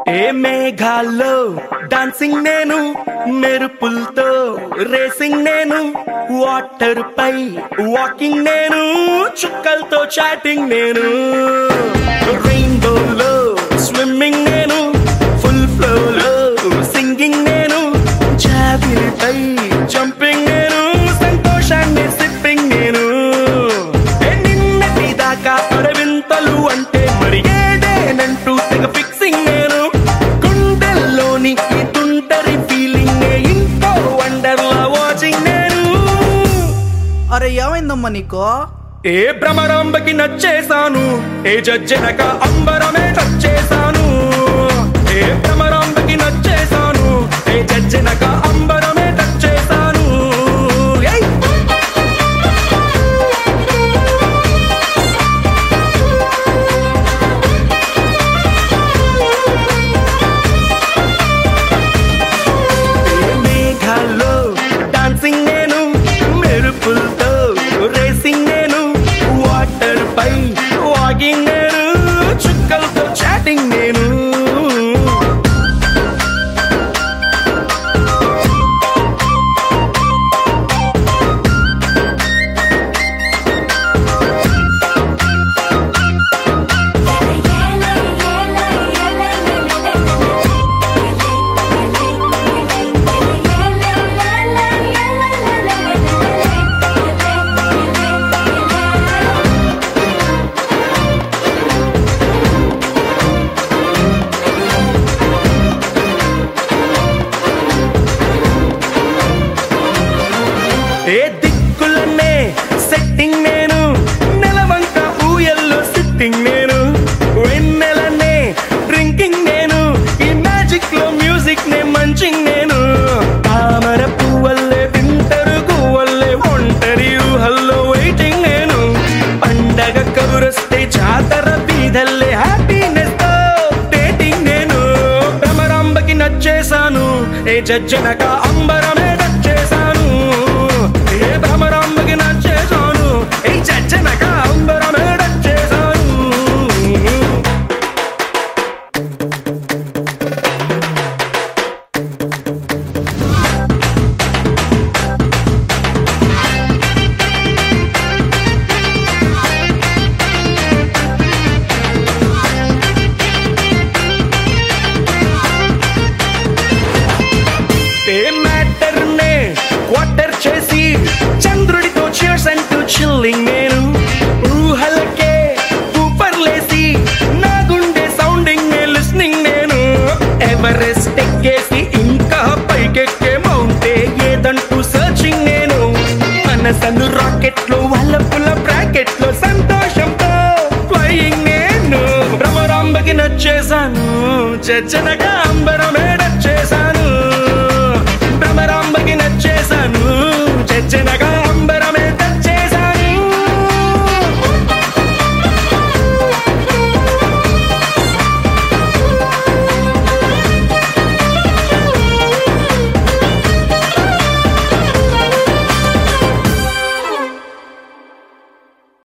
ఏ మేఘాల్లో dancing నేను మెరుపులతో racing నేను వాటర్ పై వాకింగ్ నేను చుక్కలతో చాటింగ్ నేను రెయిన్బోలో స్విమ్మింగ్ నేను ఫుల్ ఫ్లోలో సింగింగ్ నేను జాబిలిపై జంపింగ్ నేను సంతోషాన్ని సిప్పింగ్ నేను ఏ నిన్నటి దాకా అరవింతలు అంటే మరి ఏదేనంటూ తెగ ఫిక్సింగ్ నేను గుండెల్లోని ఈ తుంటరి ఫీలింగ్ ఇంకో వండర్లా వాచింగ్ నేను అరే ఏమైందమ్మా నీకు ఏ భ్రమరాంబకి నచ్చేశాను ఏ జజ్జనక అంబరమే నచ్చేశాను ఏ భ్రమరాంబకి నచ్చేశాను ఏ జజ్జనక అంబరమే నచ్చేశాను ఏయ్! మేఘాల్లో డాన్సింగ్ నేను మెరుపులతో రేసింగ్ నేను వాటర్ పై వాకింగ్ నేను చుక్కలతో చాటింగ్ నేను ఏ దిక్కులనే సెట్టింగ్ నేను నెలవంక ఊయల్లో సిట్టింగ్ నేను వెన్నెలనే డ్రింకింగ్ నేను ఈ మ్యాజిక్ లో మ్యూజిక్ నే మంచింగ్ నేను తామర పువ్వల్లే వింటరు గువ్వల్లే ఒంటరి ఊహల్లో వెయిటింగ్ నేను పండగ కబురొస్తే జాతర బీదల్లే హ్యాపీనెస్ తో డేటింగ్ నేను భ్రమరాంబకి నచ్చేశాను ఏ జజ్జనక అంబరమే నచ్చేశాను ఏ భ్రమరాంబకి నచ్చేశాను ఏ జజ్జనక అంబరమే నచ్చేశాను ఏ మ్యాటర్ నే క్వార్టర్ చేసి చంద్రుడితో చేర్స్ అంటూ చిల్లింగ్ నేను ఊహలకే ఊపర్లేసి నా గుండె సౌండింగ్ నే లిస్నింగ్ నేను ఎవరెస్ట్ ఎక్కేసి ఇంకా పైకెక్కే మౌంటే ఏదంటూ సర్చింగ్ నేను మనసను రాకెట్ లో వల్లపుల బ్రాకెట్ లో సంతోషంతో ఫ్లయింగ్ నేను భ్రమరాంబకి నచ్చేశాను చచ్చనగా అంబరమే నచ్చేశాను